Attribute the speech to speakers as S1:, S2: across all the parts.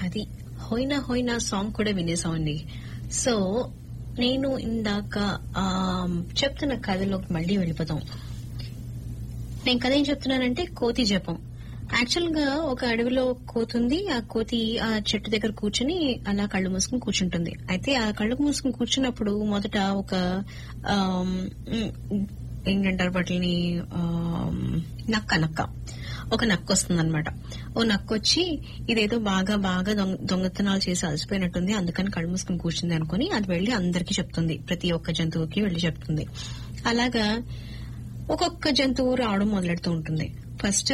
S1: అది హోయినా హోయినా సాంగ్ కూడా వినేసామండి సో నేను ఇందాక ఆ, చెప్తున్న కథలోకి మళ్ళీ వెళ్ళిపోతాం నేను కథ ఏం చెప్తున్నానంటే కోతి జపం యాక్చువల్ గా ఒక అడవిలో కోతి ఉంది ఆ కోతి ఆ చెట్టు దగ్గర కూర్చుని అలా కళ్ళు మూసుకుని కూర్చుంటుంది అయితే ఆ కళ్ళు మూసుకుని కూర్చున్నప్పుడు మొదట ఒక ఆమ్, ఉమ్, ఏంటంటారు వాటిని ఆమ్, నక్క నక్క ఒక నక్క వస్తుంది అనమాట ఓ నక్క వచ్చి ఇదేదో బాగా బాగా దొంగ దొంగతనాలు చేసి అలసిపోయినట్టుంది అందుకని కళ్ళు మూసుకుని కూర్చుంది అనుకుని అది వెళ్లి అందరికీ చెప్తుంది ప్రతి ఒక్క జంతువుకి వెళ్లి చెప్తుంది అలాగా ఒక్కొక్క జంతువు రావడం మొదలెడుతూ ఉంటుంది ఫస్ట్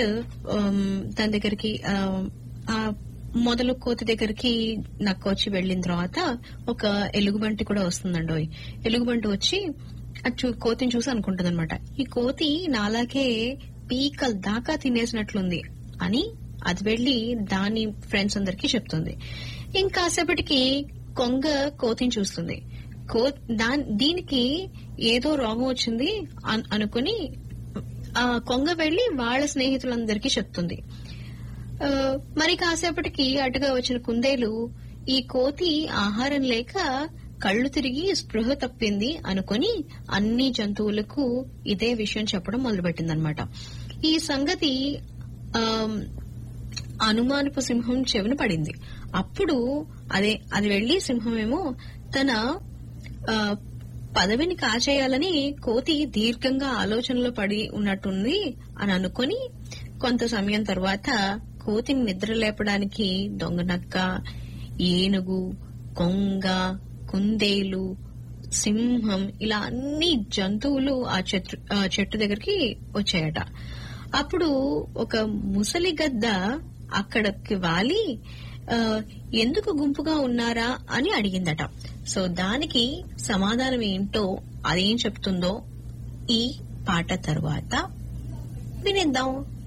S1: దాని దగ్గరికి ఆ, ఆ మొదలు కోతి దగ్గరికి నక్క వచ్చి వెళ్ళిన తర్వాత ఒక ఎలుగుబంటి కూడా వస్తుందండి ఓయ్. ఎలుగుబంటి వచ్చి అది చూ- కోతిని చూసి అనుకుంటుంది అనమాట ఈ కోతి నాలాగే పీకల్ దాకా తినేసినట్లుంది అని అది వెళ్లి దాని ఫ్రెండ్స్ అందరికి చెప్తుంది ఇంకాసేపటికి కొంగ కోతిని చూస్తుంది కో దాన్ దీనికి ఏదో రోగం వచ్చింది అన్- అనుకుని ఆ కొంగ వెళ్లి వాళ్ళ స్నేహితులందరికీ చెప్తుంది ఆ, మరి కాసేపటికి అటుగా వచ్చిన కుందేలు ఈ కోతి ఆహారం లేక కళ్ళు తిరిగి స్పృహ తప్పింది అనుకుని అన్ని జంతువులకు ఇదే విషయం చెప్పడం మొదలుపెట్టిందనమాట ఈ సంగతి ఆమ్, అనుమానపు సింహం చెవిన పడింది అప్పుడు అదే అది వెళ్లి సింహమేమో తన ఆ, పదవిని కాచేయాలని కోతి దీర్ఘంగా ఆలోచనలో పడి ఉన్నట్టుంది అని అనుకుని కొంత సమయం తర్వాత కోతిని నిద్ర లేపడానికి దొంగనక్క ఏనుగు కొంగ కుందేలు సింహం ఇలా అన్ని జంతువులు ఆ చెట్టు ఆ చెట్టు దగ్గరికి వచ్చాయట అప్పుడు ఒక ముసలి గద్ద అక్కడికి వాలి ఆ, ఎందుకు గుంపుగా ఉన్నారా అని అడిగిందట సో దానికి సమాధానం ఏంటో అదేం చెప్తుందో ఈ పాట తర్వాత వినేద్దాం